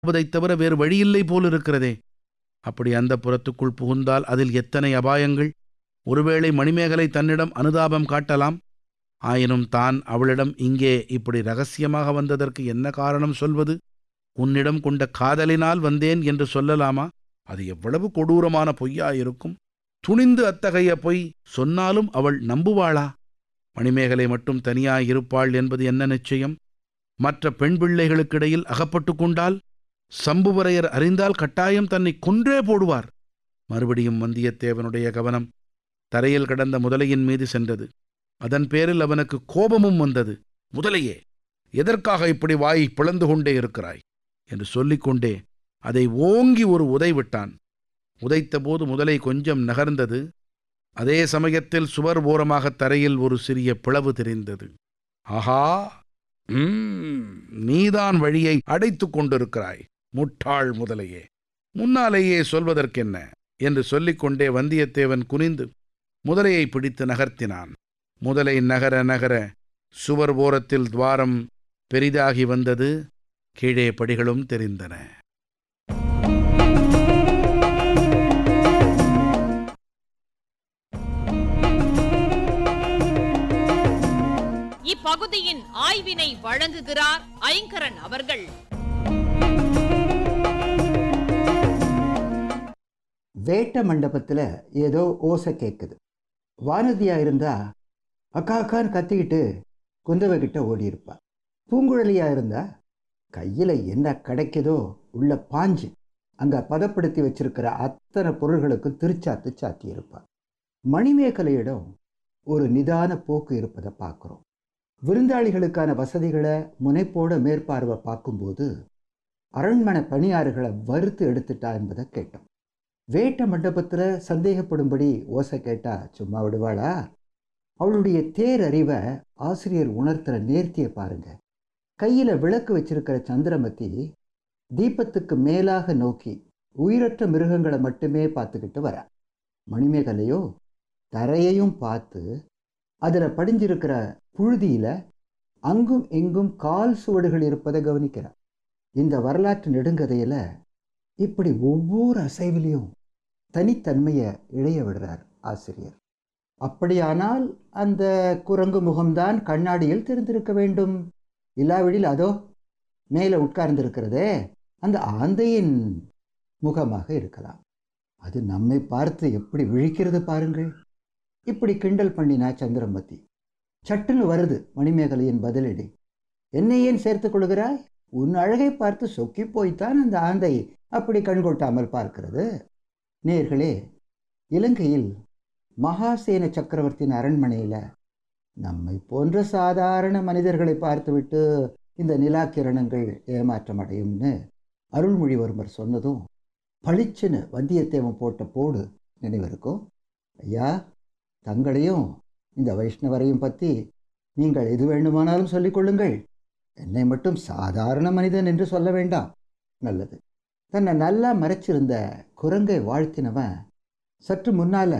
புகுவதைத் தவிர வேறு வழியில்லை போலிருக்கிறதே அப்படி அந்த புறத்துக்குள் புகுந்தால் அதில் எத்தனை அபாயங்கள் ஒருவேளை மணிமேகலை தன்னிடம் அனுதாபம் காட்டலாம் ஆயினும் தான் அவளிடம் இங்கே இப்படி ரகசியமாக வந்ததற்கு என்ன காரணம் சொல்வது உன்னிடம் கொண்ட காதலினால் வந்தேன் என்று சொல்லலாமா அது எவ்வளவு கொடூரமான பொய்யாயிருக்கும் துணிந்து அத்தகைய பொய் சொன்னாலும் அவள் நம்புவாளா மணிமேகலை மட்டும் தனியாயிருப்பாள் என்பது என்ன நிச்சயம் மற்ற பெண் பிள்ளைகளுக்கிடையில் அகப்பட்டு கொண்டால் சம்புவரையர் அறிந்தால் கட்டாயம் தன்னை கொன்றே போடுவார் மறுபடியும் வந்தியத்தேவனுடைய கவனம் தரையில் கிடந்த முதலையின் மீது சென்றது அதன் பேரில் அவனுக்கு கோபமும் வந்தது முதலையே எதற்காக இப்படி வாய் பிளந்து கொண்டே இருக்கிறாய் என்று சொல்லிக்கொண்டே அதை ஓங்கி ஒரு உதை விட்டான் உதைத்தபோது முதலை கொஞ்சம் நகர்ந்தது அதே சமயத்தில் சுவர் ஓரமாக தரையில் ஒரு சிறிய பிளவு தெரிந்தது ஆஹா ம், நீதான் வழியை அடைத்துக் கொண்டிருக்கிறாய் முட்டாள் முதலையே முன்னாலேயே சொல்வதற்கென்ன என்று சொல்லிக்கொண்டே வந்தியத்தேவன் குனிந்து முதலையை பிடித்து நகர்த்தினான் முதலை நகர நகர சுவர் ஓரத்தில் துவாரம் பெரிதாகி வந்தது கீழே படிகளும் தெரிந்தன இப்பகுதியின் ஆய்வினை வழங்குகிறார் ஐங்கரன் அவர்கள் வேட்ட மண்டபத்தில் ஏதோ ஓசை கேட்குது வானதியா இருந்தா அக்கா அக்கான்னு கத்திக்கிட்டு குந்தவை கிட்ட ஓடி இருப்பா பூங்குழலியா இருந்தா கையில் என்ன கிடைக்குதோ உள்ள பாஞ்சு அங்கே பதப்படுத்தி வச்சிருக்கிற அத்தனை பொருள்களுக்கும் திருச்சாத்து சாத்தி இருப்பா மணிமேகலையிடம் ஒரு நிதான போக்கு இருப்பதை பார்க்குறோம் விருந்தாளிகளுக்கான வசதிகளை முனைப்போட மேற்பார்வை பார்க்கும்போது அரண்மனை பணியாறுகளை வறுத்து எடுத்துட்டா என்பதை கேட்டோம் வேட்ட மண்டபத்தில் சந்தேகப்படும்படி ஓசை கேட்டா சும்மா விடுவாளா அவளுடைய தேரறிவை ஆசிரியர் உணர்த்துற நேர்த்தியை பாருங்க கையில் விளக்கு வச்சிருக்கிற சந்திரமதி தீபத்துக்கு மேலாக நோக்கி உயிரற்ற மிருகங்களை மட்டுமே பார்த்துக்கிட்டு வரா மணிமேகலையோ தரையையும் பார்த்து அதில் படிஞ்சிருக்கிற புழுதியில் அங்கும் இங்கும் கால் சுவடுகள் இருப்பதை கவனிக்கிறார் இந்த வரலாற்று நெடுங்கதையில் இப்படி ஒவ்வொரு அசைவிலையும் தனித்தன்மையை இழைய விடுறார் ஆசிரியர் அப்படியானால் அந்த குரங்கு முகம்தான் கண்ணாடியில் தெரிந்திருக்க வேண்டும் இல்லாவிடில் அதோ மேலே உட்கார்ந்திருக்கிறதே அந்த ஆந்தையின் முகமாக இருக்கலாம் அது நம்மை பார்த்து எப்படி விழிக்கிறது பாருங்கள் இப்படி கிண்டல் பண்ணினா சந்திரமதி சட்டுன்னு வருது மணிமேகலையின் பதிலடி என்னை ஏன் சேர்த்துக் கொள்கிறாய் உன் அழகை பார்த்து சொக்கி போய்த்தான் அந்த ஆந்தை அப்படி கண்கொட்டாமல் பார்க்கிறது நேர்களே இலங்கையில் மகாசேன சக்கரவர்த்தியின் அரண்மனையில் நம்மை போன்ற சாதாரண மனிதர்களை பார்த்துவிட்டு இந்த நிலா கிரணங்கள் ஏமாற்றம் அடையும்னு அருள்மொழிவர்மர் சொன்னதும் பளிச்சுன்னு வந்தியத்தேவன் போட்ட போடு நினைவிருக்கும் ஐயா தங்களையும் இந்த வைஷ்ணவரையும் பற்றி நீங்கள் எது வேண்டுமானாலும் சொல்லிக் கொள்ளுங்கள் என்னை மட்டும் சாதாரண மனிதன் என்று சொல்ல வேண்டாம் நல்லது தன்னை நல்லா மறைச்சிருந்த குரங்கை வாழ்த்தினவன் சற்று முன்னால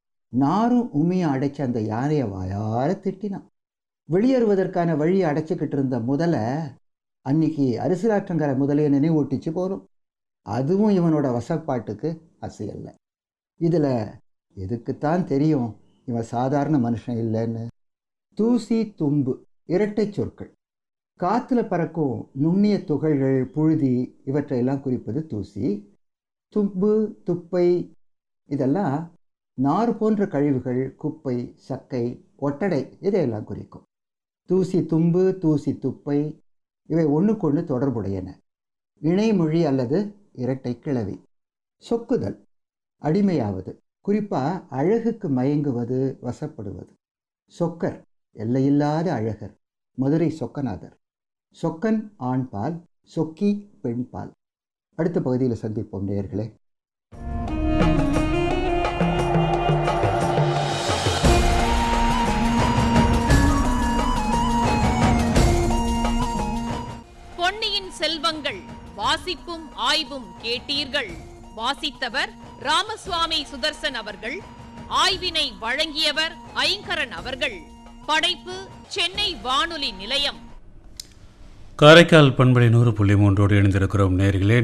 நாரும் உமியும் அடைச்ச அந்த யானையை வாயார திட்டினான் வெளியேறுவதற்கான வழியை அடைச்சிக்கிட்டு இருந்த முதலை அன்னைக்கு அரிசிலாற்றங்கரை முதலையை நினைவூட்டிச்சு போகும் அதுவும் இவனோட வசப்பாட்டுக்கு அசையல்ல இதில் எதுக்குத்தான் தெரியும் இவன் சாதாரண மனுஷன் இல்லைன்னு தூசி தும்பு இரட்டை சொற்கள் காற்றுல பறக்கும் நுண்ணிய துகள்கள் புழுதி இவற்றையெல்லாம் குறிப்பது தூசி தும்பு துப்பை இதெல்லாம் நார் போன்ற கழிவுகள் குப்பை சக்கை ஒட்டடை இதையெல்லாம் குறிக்கும் தூசி தும்பு தூசி துப்பை இவை ஒன்றுக்கொன்று தொடர்புடையன இணைமொழி அல்லது இரட்டை கிளவி சொக்குதல் அடிமையாவது குறிப்பாக அழகுக்கு மயங்குவது வசப்படுவது சொக்கர் எல்லையில்லாத அழகர் மதுரை சொக்கநாதர் சொக்கன் ஆண்பால் சொக்கி பெண்பால் அடுத்த பகுதியில் சந்திப்போம் நேயர்களே பொன்னியின் செல்வங்கள் வாசிப்பும் ஆய்வும் கேட்டீர்கள் வாசித்தவர் ராமசுவாமி சுதர்சன் அவர்கள் ஆய்வினை வழங்கியவர் ஐங்கரன் அவர்கள் படைப்பு சென்னை வானொலி நிலையம் காரைக்கால் பண்பலை நூறு புள்ளி மூன்றோடு இணைந்திருக்கிறோம் நேர்களே